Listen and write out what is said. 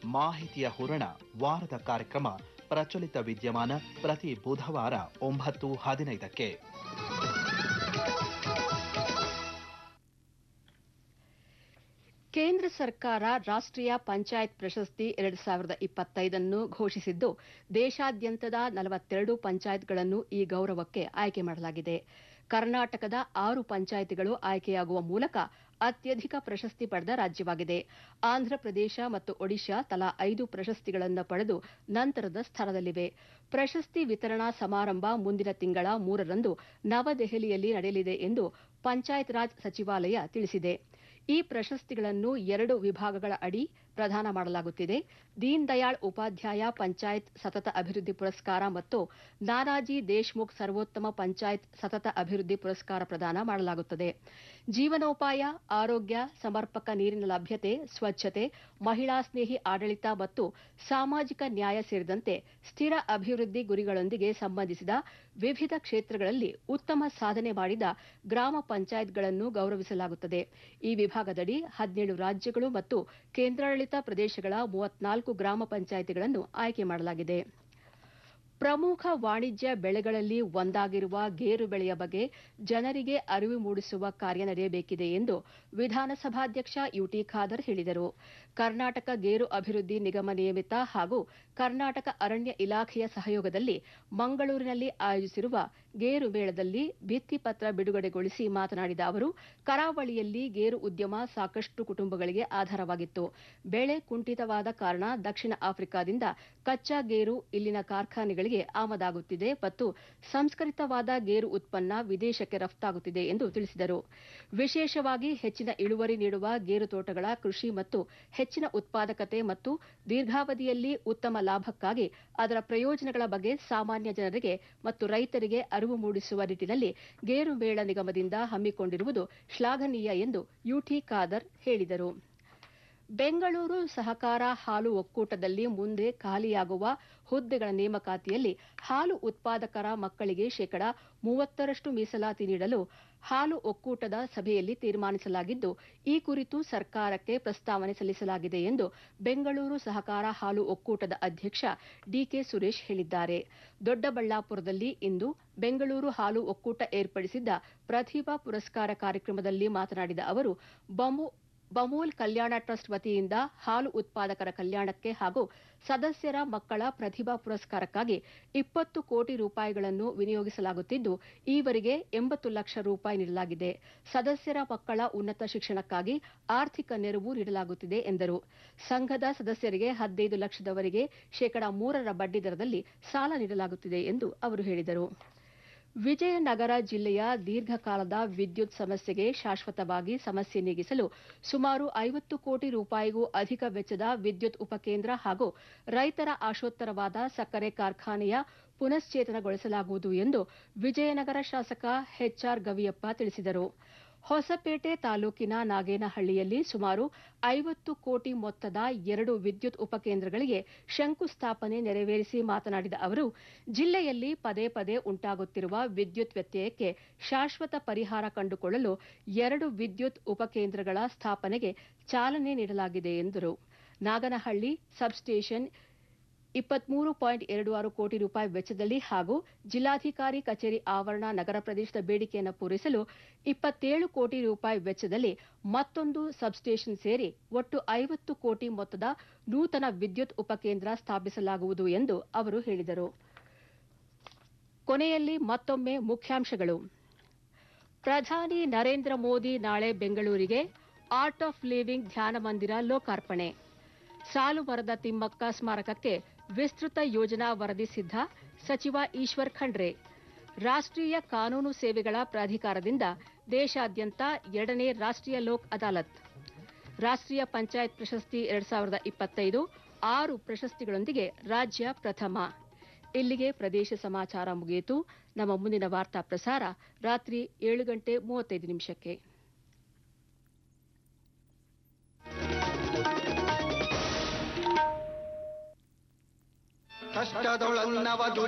ಮಾಹಿತಿಯ ಹೂರಣ ವಾರದ ಕಾರ್ಯಕ್ರಮ ಪ್ರಚಲಿತ ವಿದ್ಯಮಾನ ಪ್ರತಿ ಬುಧವಾರ ಒಂಬತ್ತು ಹದಿನೈದಕ್ಕೆ ಕೇಂದ್ರ ಸರ್ಕಾರ ರಾಷ್ಟ್ರೀಯ ಪಂಚಾಯತ್ ಪ್ರಶಸ್ತಿ ಎರಡು ಸಾವಿರದ ಇಪ್ಪತ್ತೈದನ್ನು ಘೋಷಿಸಿದ್ದು ದೇಶಾದ್ಯಂತದ ನಲವತ್ತೆರಡು ಪಂಚಾಯತ್ಗಳನ್ನು ಈ ಗೌರವಕ್ಕೆ ಆಯ್ಕೆ ಮಾಡಲಾಗಿದೆ ಕರ್ನಾಟಕದ ಆರು ಪಂಚಾಯಿತಿಗಳು ಆಯ್ಕೆಯಾಗುವ ಮೂಲಕ ಅತ್ಯಧಿಕ ಪ್ರಶಸ್ತಿ ಪಡೆದ ರಾಜ್ಯವಾಗಿದೆ ಆಂಧ್ರಪ್ರದೇಶ ಮತ್ತು ಒಡಿಶಾ ತಲಾ ಐದು ಪ್ರಶಸ್ತಿಗಳನ್ನು ಪಡೆದು ನಂತರದ ಸ್ಥಾನದಲ್ಲಿವೆ ಪ್ರಶಸ್ತಿ ವಿತರಣಾ ಸಮಾರಂಭ ಮುಂದಿನ ತಿಂಗಳ ಮೂರರಂದು ನವದೆಹಲಿಯಲ್ಲಿ ನಡೆಯಲಿದೆ ಎಂದು ಪಂಚಾಯತ್ ರಾಜ್ ಸಚಿವಾಲಯ ತಿಳಿಸಿದೆ ಈ ಪ್ರಶಸ್ತಿಗಳನ್ನು ಎರಡು ವಿಭಾಗಗಳ ಅಡಿ ಪ್ರದಾನ ಮಾಡಲಾಗುತ್ತಿದೆ ದೀನ್ ದಯಾಳ್ ಉಪಾಧ್ಯಾಯ ಪಂಚಾಯತ್ ಸತತ ಅಭಿವೃದ್ಧಿ ಪುರಸ್ಕಾರ ಮತ್ತು ನಾನಾಜಿ ದೇಶ್ಮುಖ್ ಸರ್ವೋತ್ತಮ ಪಂಚಾಯತ್ ಸತತ ಅಭಿವೃದ್ಧಿ ಪುರಸ್ಕಾರ ಪ್ರದಾನ ಮಾಡಲಾಗುತ್ತದೆ ಜೀವನೋಪಾಯ ಆರೋಗ್ಯ ಸಮರ್ಪಕ ನೀರಿನ ಲಭ್ಯತೆ ಸ್ವಚ್ಛತೆ ಮಹಿಳಾ ಸ್ನೇಹಿ ಆಡಳಿತ ಮತ್ತು ಸಾಮಾಜಿಕ ನ್ಯಾಯ ಸೇರಿದಂತೆ ಸ್ಥಿರ ಅಭಿವೃದ್ಧಿ ಗುರಿಗಳೊಂದಿಗೆ ಸಂಬಂಧಿಸಿದ ವಿವಿಧ ಕ್ಷೇತ್ರಗಳಲ್ಲಿ ಉತ್ತಮ ಸಾಧನೆ ಮಾಡಿದ ಗ್ರಾಮ ಪಂಚಾಯತ್ಗಳನ್ನು ಗೌರವಿಸಲಾಗುತ್ತದೆ ಈ ವಿಭಾಗದಡಿ ಹದಿನೇಳು ರಾಜ್ಯಗಳು ಮತ್ತು ಕೇಂದ್ರಾಡಳಿತ ಪ್ರದೇಶಗಳ ಮೂವತ್ನಾಲ್ಕು ಗ್ರಾಮ ಪಂಚಾಯಿತಿಗಳನ್ನು ಆಯ್ಕೆ ಮಾಡಲಾಗಿದೆ ಪ್ರಮುಖ ವಾಣಿಜ್ಯ ಬೆಳೆಗಳಲ್ಲಿ ಒಂದಾಗಿರುವ ಗೇರು ಬೆಳೆಯ ಬಗ್ಗೆ ಜನರಿಗೆ ಅರಿವು ಮೂಡಿಸುವ ಕಾರ್ಯ ನಡೆಯಬೇಕಿದೆ ಎಂದು ವಿಧಾನಸಭಾಧ್ಯಕ್ಷ ಯುಟಿ ಖಾದರ್ ಹೇಳಿದರು ಕರ್ನಾಟಕ ಗೇರು ಅಭಿವೃದ್ಧಿ ನಿಗಮ ನಿಯಮಿತ ಹಾಗೂ ಕರ್ನಾಟಕ ಅರಣ್ಯ ಇಲಾಖೆಯ ಸಹಯೋಗದಲ್ಲಿ ಮಂಗಳೂರಿನಲ್ಲಿ ಆಯೋಜಿಸಿರುವ ಗೇರು ಮೇಳದಲ್ಲಿ ಭಿತ್ತಿಪತ್ರ ಬಿಡುಗಡೆಗೊಳಿಸಿ ಮಾತನಾಡಿದ ಅವರು ಕರಾವಳಿಯಲ್ಲಿ ಗೇರು ಉದ್ಯಮ ಸಾಕಷ್ಟು ಕುಟುಂಬಗಳಿಗೆ ಆಧಾರವಾಗಿತ್ತು ಬೆಳೆ ಕುಂಠಿತವಾದ ಕಾರಣ ದಕ್ಷಿಣ ಆಫ್ರಿಕಾದಿಂದ ಕಚ್ಚಾ ಗೇರು ಇಲ್ಲಿನ ಕಾರ್ಖಾನೆಗಳಿಗೆ ಆಮದಾಗುತ್ತಿದೆ ಮತ್ತು ಸಂಸ್ಕರಿತವಾದ ಗೇರು ಉತ್ಪನ್ನ ವಿದೇಶಕ್ಕೆ ರಫ್ತಾಗುತ್ತಿದೆ ಎಂದು ತಿಳಿಸಿದರು ವಿಶೇಷವಾಗಿ ಹೆಚ್ಚಿನ ಇಳುವರಿ ನೀಡುವ ಗೇರು ತೋಟಗಳ ಕೃಷಿ ಮತ್ತು ಹೆಚ್ಚಿನ ಉತ್ಪಾದಕತೆ ಮತ್ತು ದೀರ್ಘಾವಧಿಯಲ್ಲಿ ಉತ್ತಮ ಲಾಭಕ್ಕಾಗಿ ಅದರ ಪ್ರಯೋಜನಗಳ ಬಗ್ಗೆ ಸಾಮಾನ್ಯ ಜನರಿಗೆ ಮತ್ತು ರೈತರಿಗೆ ಅರಿವು ಮೂಡಿಸುವ ನಿಟ್ಟಿನಲ್ಲಿ ಗೇರು ಮೇಳ ನಿಗಮದಿಂದ ಹಮ್ಮಿಕೊಂಡಿರುವುದು ಶ್ಲಾಘನೀಯ ಎಂದು ಯುಟಿ ಖಾದರ್ ಹೇಳಿದರು ಬೆಂಗಳೂರು ಸಹಕಾರ ಹಾಲು ಒಕ್ಕೂಟದಲ್ಲಿ ಮುಂದೆ ಖಾಲಿಯಾಗುವ ಹುದ್ದೆಗಳ ನೇಮಕಾತಿಯಲ್ಲಿ ಹಾಲು ಉತ್ಪಾದಕರ ಮಕ್ಕಳಿಗೆ ಶೇಕಡ ಮೂವತ್ತರಷ್ಟು ಮೀಸಲಾತಿ ನೀಡಲು ಹಾಲು ಒಕ್ಕೂಟದ ಸಭೆಯಲ್ಲಿ ತೀರ್ಮಾನಿಸಲಾಗಿದ್ದು ಈ ಕುರಿತು ಸರ್ಕಾರಕ್ಕೆ ಪ್ರಸ್ತಾವನೆ ಸಲ್ಲಿಸಲಾಗಿದೆ ಎಂದು ಬೆಂಗಳೂರು ಸಹಕಾರ ಹಾಲು ಒಕ್ಕೂಟದ ಅಧ್ಯಕ್ಷ ಡಿಕೆ ಸುರೇಶ್ ಹೇಳಿದ್ದಾರೆ ದೊಡ್ಡಬಳ್ಳಾಪುರದಲ್ಲಿ ಇಂದು ಬೆಂಗಳೂರು ಹಾಲು ಒಕ್ಕೂಟ ಏರ್ಪಡಿಸಿದ್ದ ಪ್ರತಿಭಾ ಪುರಸ್ಕಾರ ಕಾರ್ಯಕ್ರಮದಲ್ಲಿ ಮಾತನಾಡಿದ ಅವರು ಬಮು ಬಮೂಲ್ ಕಲ್ಯಾಣ ಟ್ರಸ್ಟ್ ವತಿಯಿಂದ ಹಾಲು ಉತ್ಪಾದಕರ ಕಲ್ಯಾಣಕ್ಕೆ ಹಾಗೂ ಸದಸ್ಯರ ಮಕ್ಕಳ ಪ್ರತಿಭಾ ಪುರಸ್ಕಾರಕ್ಕಾಗಿ ಇಪ್ಪತ್ತು ಕೋಟಿ ರೂಪಾಯಿಗಳನ್ನು ವಿನಿಯೋಗಿಸಲಾಗುತ್ತಿದ್ದು ಈವರೆಗೆ ಎಂಬತ್ತು ಲಕ್ಷ ರೂಪಾಯಿ ನೀಡಲಾಗಿದೆ ಸದಸ್ಯರ ಮಕ್ಕಳ ಉನ್ನತ ಶಿಕ್ಷಣಕ್ಕಾಗಿ ಆರ್ಥಿಕ ನೆರವು ನೀಡಲಾಗುತ್ತಿದೆ ಎಂದರು ಸಂಘದ ಸದಸ್ಯರಿಗೆ ಹದಿನೈದು ಲಕ್ಷದವರೆಗೆ ಶೇಕಡ ಮೂರರ ಬಡ್ಡಿ ದರದಲ್ಲಿ ಸಾಲ ನೀಡಲಾಗುತ್ತಿದೆ ಎಂದು ಅವರು ಹೇಳಿದರು ವಿಜಯನಗರ ಜಿಲ್ಲೆಯ ದೀರ್ಘಕಾಲದ ವಿದ್ಯುತ್ ಸಮಸ್ಯೆಗೆ ಶಾಶ್ವತವಾಗಿ ಸಮಸ್ಯೆ ನೀಗಿಸಲು ಸುಮಾರು ಐವತ್ತು ಕೋಟಿ ರೂಪಾಯಿಗೂ ಅಧಿಕ ವೆಚ್ಚದ ವಿದ್ಯುತ್ ಉಪಕೇಂದ್ರ ಹಾಗೂ ರೈತರ ಆಶೋತ್ತರವಾದ ಸಕ್ಕರೆ ಕಾರ್ಖಾನೆಯ ಪುನಶ್ಚೇತನಗೊಳಿಸಲಾಗುವುದು ಎಂದು ವಿಜಯನಗರ ಶಾಸಕ ಎಚ್ಆರ್ ಗವಿಯಪ್ಪ ತಿಳಿಸಿದರು ಹೊಸಪೇಟೆ ತಾಲೂಕಿನ ನಾಗೇನಹಳ್ಳಿಯಲ್ಲಿ ಸುಮಾರು ಐವತ್ತು ಕೋಟಿ ಮೊತ್ತದ ಎರಡು ವಿದ್ಯುತ್ ಉಪಕೇಂದ್ರಗಳಿಗೆ ಶಂಕುಸ್ಥಾಪನೆ ನೆರವೇರಿಸಿ ಮಾತನಾಡಿದ ಅವರು ಜಿಲ್ಲೆಯಲ್ಲಿ ಪದೇ ಪದೇ ಉಂಟಾಗುತ್ತಿರುವ ವಿದ್ಯುತ್ ವ್ಯತ್ಯಯಕ್ಕೆ ಶಾಶ್ವತ ಪರಿಹಾರ ಕಂಡುಕೊಳ್ಳಲು ಎರಡು ವಿದ್ಯುತ್ ಉಪಕೇಂದ್ರಗಳ ಸ್ಥಾಪನೆಗೆ ಚಾಲನೆ ನೀಡಲಾಗಿದೆ ಎಂದರು ನಾಗನಹಳ್ಳಿ ಸಬ್ಸ್ಟೇಷನ್ ಇಪ್ಪತ್ಮೂರು ಪಾಯಿಂಟ್ ಎರಡು ಆರು ಕೋಟಿ ರೂಪಾಯಿ ವೆಚ್ಚದಲ್ಲಿ ಹಾಗೂ ಜಿಲ್ಲಾಧಿಕಾರಿ ಕಚೇರಿ ಆವರಣ ನಗರ ಪ್ರದೇಶದ ಬೇಡಿಕೆಯನ್ನು ಪೂರೈಸಲು ಇಪ್ಪತ್ತೇಳು ಕೋಟಿ ರೂಪಾಯಿ ವೆಚ್ಚದಲ್ಲಿ ಮತ್ತೊಂದು ಸಬ್ಸ್ಟೇಷನ್ ಸೇರಿ ಒಟ್ಟು ಐವತ್ತು ಕೋಟಿ ಮೊತ್ತದ ನೂತನ ವಿದ್ಯುತ್ ಉಪಕೇಂದ್ರ ಸ್ಥಾಪಿಸಲಾಗುವುದು ಎಂದು ಅವರು ಹೇಳಿದರು ಕೊನೆಯಲ್ಲಿ ಮತ್ತೊಮ್ಮೆ ಮುಖ್ಯಾಂಶಗಳು ಪ್ರಧಾನಿ ನರೇಂದ್ರ ಮೋದಿ ನಾಳೆ ಬೆಂಗಳೂರಿಗೆ ಆರ್ಟ್ ಆಫ್ ಲಿವಿಂಗ್ ಧ್ಯಾನ ಮಂದಿರ ಲೋಕಾರ್ಪಣೆ ಸಾಲು ಮರದ ತಿಮ್ಮಕ್ಕ ಸ್ಮಾರಕಕ್ಕೆ ವಿಸ್ತೃತ ಯೋಜನಾ ವರದಿ ಸಿದ್ಧ ಸಚಿವ ಈಶ್ವರ್ ಖಂಡ್ರೆ ರಾಷ್ಟ್ರೀಯ ಕಾನೂನು ಸೇವೆಗಳ ಪ್ರಾಧಿಕಾರದಿಂದ ದೇಶಾದ್ಯಂತ ಎರಡನೇ ರಾಷ್ಟ್ರೀಯ ಲೋಕ್ ಅದಾಲತ್ ರಾಷ್ಟ್ರೀಯ ಪಂಚಾಯತ್ ಪ್ರಶಸ್ತಿ ಎರಡ್ ಸಾವಿರದ ಇಪ್ಪತ್ತೈದು ಆರು ಪ್ರಶಸ್ತಿಗಳೊಂದಿಗೆ ರಾಜ್ಯ ಪ್ರಥಮ ಇಲ್ಲಿಗೆ ಪ್ರದೇಶ ಸಮಾಚಾರ ಮುಗಿಯಿತು ನಮ್ಮ ಮುಂದಿನ ವಾರ್ತಾ ಪ್ರಸಾರ ರಾತ್ರಿ ಏಳು ಗಂಟೆ ಮೂವತ್ತೈದು ನಿಮಿಷಕ್ಕೆ ಕಷ್ಟದೊಳನ್ನವ